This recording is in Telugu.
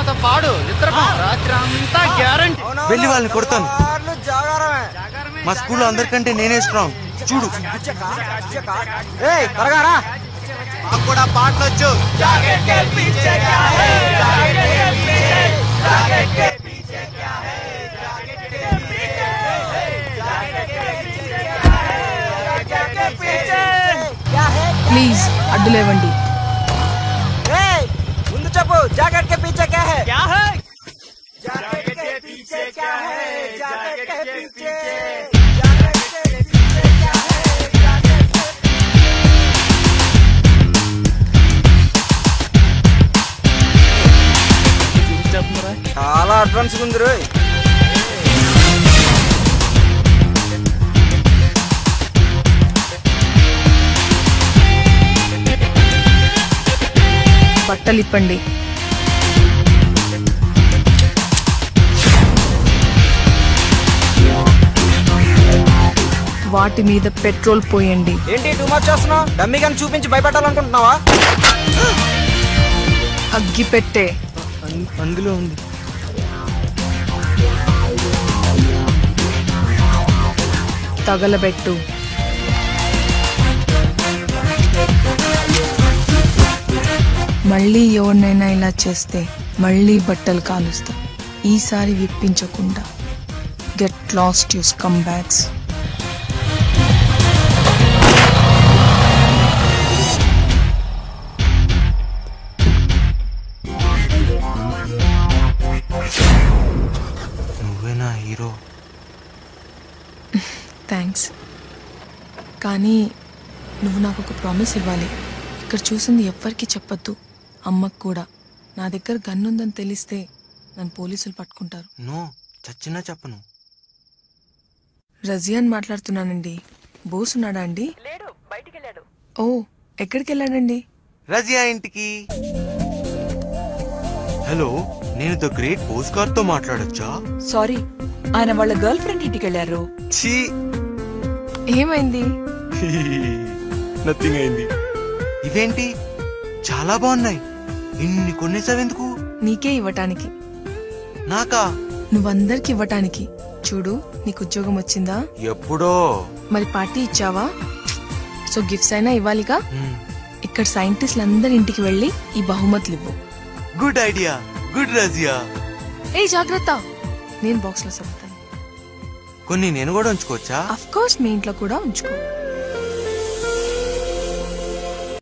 నాతో పాడు నిద్రపో రాత్రి అంతా గ్యారంటీ వెళ్ళి వాళ్ళని కొడతాను మా స్కూల్లో అందరికంటే నేనే స్ట్రాంగ్ చూడు ఏయ్ త్వరగా రా మాకు కూడా పాటలు వచ్చు ప్లీజ్ అడ్డులేవండి ఏయ్ ముందు చెప్పు జాకెట్ के पीछे क्या है क्या है जैकेट के पीछे क्या है जैकेट के पीछे जैकेट के पीछे क्या है जैकेट के చాలా అడ్వాన్స్ ఉంది రోయ్ బట్టలు ఇప్పండి వాటి మీద పెట్రోల్ పోయండి ఏంటి టూ మచ్ చేస్తున్నావు డమ్మీ కానీ చూపించి భయపెట్టాలనుకుంటున్నావా అగ్గి పెట్టే అం- అందులో ఉంది తగలబెట్టు మళ్ళీ ఎవరినైనా ఇలా చేస్తే మళ్ళీ బట్టలు కాలుస్తా ఈసారి విప్పించకుండా గెట్ లాస్ట్ యూస్ కమ్ బ్యాక్స్ నువ్వేనా హీరో థ్యాంక్స్ కానీ నువ్వు నాకు ఒక ప్రామిస్ ఇవ్వాలి ఇక్కడ చూసింది ఎవ్వరికీ చెప్పొద్దు అమ్మకు కూడా నా దగ్గర గన్ ఉందని తెలిస్తే నన్ను పోలీసులు పట్టుకుంటారు నో చచ్చినా చెప్పను రజియాన్ మాట్లాడుతున్నానండి బోస్ ఉన్నాడా అండి ఓ ఎక్కడికి వెళ్ళాడండి రజియా ఇంటికి హలో నేను ద గ్రేట్ పోస్కార్ తో మాట్లాడొచ్చా సారీ ఆయన వాళ్ళ గర్ల్ ఫ్రెండ్ ఇంటికి వెళ్ళారు ఛీ ఏమైంది నథింగ్ అయింది ఇవేంటి చాలా బాగున్నాయి ఇన్ని కొనేసావెందుకు నీకే ఇవ్వటానికి నాకా నువ్వందరికి ఇవ్వటానికి చూడు నీకు ఉద్యోగం వచ్చిందా ఎప్పుడో మరి పార్టీ ఇచ్చావా సో గిఫ్ట్స్ అయినా ఇవ్వాలిగా మ్, ఇక్కడ సైంటిస్టులు అందరి ఇంటికి వెళ్ళి ఈ బహుమతులు ఇవ్వు గుడ్ ఐడియా గుడ్ రజియా ఏ జాగ్రత్త నేను బాక్స్ లో సర్దుతాను కొన్ని నేను కూడా ఉంచుకోవచ్చా అఫ్ కోర్స్ మీ ఇంట్లో కూడా ఉంచుకో